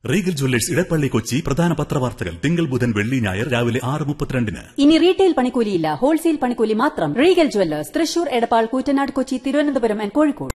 Regal Jewellers Edappally Kochi പ്രധാന പത്രവാർത്തകൾ തിങ്കൾ ബുധൻ വെള്ളി ഞായർ രാവിലെ ആറ് മുപ്പത്തിരണ്ടിന് ഇനി റീറ്റെയിൽ പണിക്കൂലിയില്ല ഹോൾസെയിൽ പണിക്കൂലി മാത്രം Regal jewellers Thrissur Edappal Koottanad Kochi Thiruvananthapuram and Kozhikode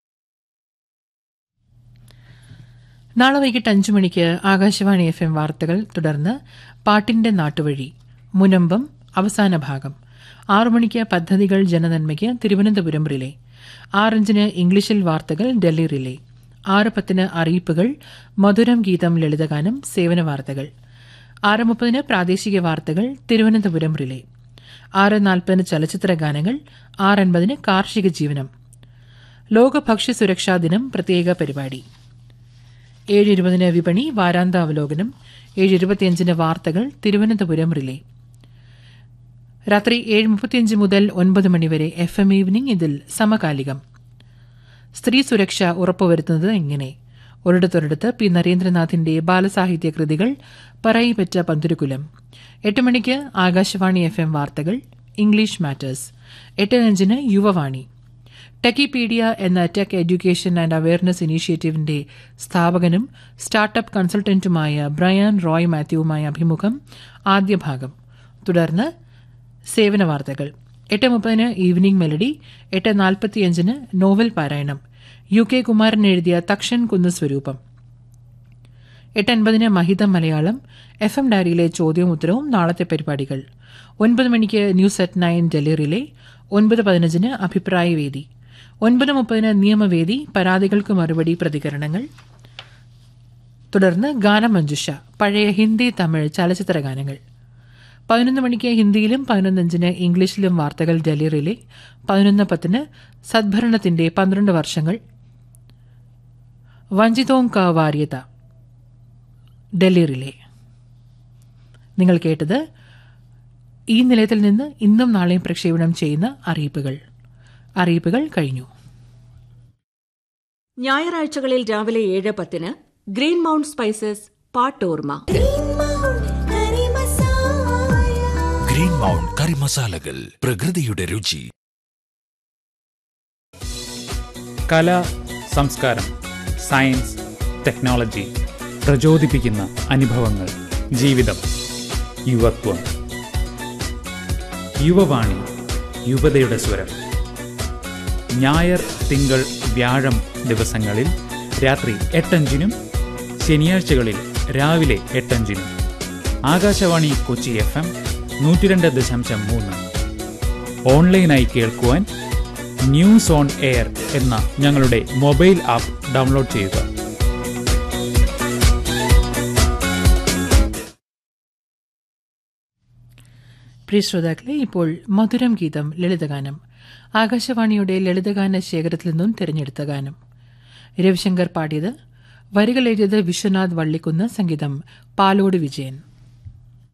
നാളെ വൈകിട്ട് അഞ്ചു മണിക്ക് ആകാശവാണി എഫ് എം വാർത്തകൾ തുടർന്ന് പാട്ടിന്റെ നാട്ടുവഴി മുനമ്പം അവസാന ഭാഗം ആറു മണിക്ക് പദ്ധതികൾ ജനനന്മയ്ക്ക് തിരുവനന്തപുരം റിലേ ആറഞ്ചിന് ഇംഗ്ലീഷിൽ വാർത്തകൾ ഡൽഹി റിലേ ആറ് പത്തിന് അറിയിപ്പുകൾ മധുരം ഗീതം ലളിതഗാനം സേവന വാർത്തകൾ ആറ് മുപ്പതിന് പ്രാദേശിക വാർത്തകൾ തിരുവനന്തപുരം റിലേ ആറ് നാൽപ്പതിന് ചലച്ചിത്ര ഗാനങ്ങൾ ആറ് അൻപതിന് കാർഷിക ജീവനം ലോക ഭക്ഷ്യ സുരക്ഷാ ദിനം പ്രത്യേക പരിപാടി ഏഴ് ഇരുപതിന് വിപണി വാരാന്ത അവലോകനം ഏഴ് ഇരുപത്തിയഞ്ചിന് വാർത്തകൾ തിരുവനന്തപുരം റിലേ രാത്രി ഏഴ് മുപ്പത്തിയഞ്ച് മുതൽ ഒൻപത് മണിവരെ എഫ് എം ഈവനിംഗ് ഇതിൽ സമകാലികം സ്ത്രീ സുരക്ഷ ഉറപ്പുവരുത്തുന്നത് എങ്ങനെ ഒരിടത്തൊരിടത്ത് പി നരേന്ദ്രനാഥിന്റെ ബാലസാഹിത്യ കൃതികൾ പറയിപ്പറ്റ പന്തുരുകുലം എട്ട് മണിക്ക് ആകാശവാണി എഫ് എം വാർത്തകൾ ഇംഗ്ലീഷ് മാറ്റേഴ്സ് എട്ട് അഞ്ചിന് യുവവാണി ടെക്കിപീഡിയ എന്ന ടെക് എഡ്യൂക്കേഷൻ ആൻഡ് അവയർനെസ് ഇനീഷ്യേറ്റീവിന്റെ സ്ഥാപകനും സ്റ്റാർട്ടപ്പ് കൺസൾട്ടന്റുമായ ബ്രയാൻ റോയ് മാത്യുവുമായ അഭിമുഖം ആദ്യ ഭാഗം തുടർന്ന് സേവന വാർത്തകൾ എട്ട് മുപ്പതിന് ഈവനിംഗ് മെലഡി എട്ട് നാൽപ്പത്തിയഞ്ചിന് നോവൽ പാരായണം യു കെ കുമാരൻ എഴുതിയ തക്ഷൻ കുന്ന് സ്വരൂപം എട്ട് അൻപതിന് മഹിതം മലയാളം എഫ് എം ഡയറിയിലെ ചോദ്യവും ഉത്തരവും നാളത്തെ പരിപാടികൾ ഒൻപത് മണിക്ക് ന്യൂസ് അറ്റ് നയൻ ഡൽഹിയിലെ ഒൻപത് പതിനഞ്ചിന് അഭിപ്രായ വേദി ഒൻപത് മുപ്പതിന് നിയമവേദി പരാതികൾക്ക് മറുപടി പ്രതികരണങ്ങൾ തുടർന്ന് ഗാനമഞ്ജുഷ പഴയ ഹിന്ദി തമിഴ് ചലച്ചിത്ര ഗാനങ്ങൾ പതിനൊന്ന് മണിക്ക് ഹിന്ദിയിലും പതിനൊന്നഞ്ചിന് ഇംഗ്ലീഷിലും വാർത്തകൾ ഡൽഹി റിലേ പതിനൊന്ന് പത്തിന് സദ്ഭരണത്തിന്റെ പന്ത്രണ്ട് വർഷങ്ങൾ വഞ്ചിതോം കാ വാര്യത ഡൽഹി റിലേ നിങ്ങൾ കേട്ടത് ഈ നിലയത്തിൽ നിന്ന് ഇന്നും നാളെയും പ്രക്ഷേപണം ചെയ്യുന്ന അറിയിപ്പുകൾ അറിയിപ്പുകൾ കഴിഞ്ഞു ഞായറാഴ്ചകളിൽ രാവിലെ ഏഴ് പത്തിന് ഗ്രീൻ മൗണ്ട് സ്പൈസസ് പാട്ടോർമ ഗ്രീൻ മൗണ്ട് കറി മസാലകൾ പ്രകൃതിയുടെ രുചി കല സംസ്കാരം സയൻസ് ടെക്നോളജി പ്രചോദിപ്പിക്കുന്ന അനുഭവങ്ങൾ ജീവിതം യുവത്വം യുവവാണി യുവതയുടെ സ്വരം ഞായർ തിങ്കൾ വ്യാഴം ദിവസങ്ങളിൽ രാത്രി എട്ടഞ്ചിനും ശനിയാഴ്ചകളിൽ രാവിലെ എട്ടഞ്ചിനും ആകാശവാണി കൊച്ചി എഫ് എം നൂറ്റിരണ്ട് ദശാംശം മൂന്ന് ഓൺലൈനായി കേൾക്കുവാൻ ന്യൂസ് ഓൺ എയർ എന്ന ഞങ്ങളുടെ മൊബൈൽ ആപ്പ് ഡൗൺലോഡ് ചെയ്യുക പ്രിയ ശ്രോതാക്കളെ ഇപ്പോൾ മധുരം ഗീതം ലളിതഗാനം ആകാശവാണിയുടെ ലളിതഗാന ശേഖരത്തിൽ നിന്നും തിരഞ്ഞെടുത്ത ഗാനം രവിശങ്കർ പാടിയത് വരികൾ എഴുതിയത് വിശ്വനാഥ് വള്ളിക്കുന്ന് സംഗീതം പാലോട് വിജയൻ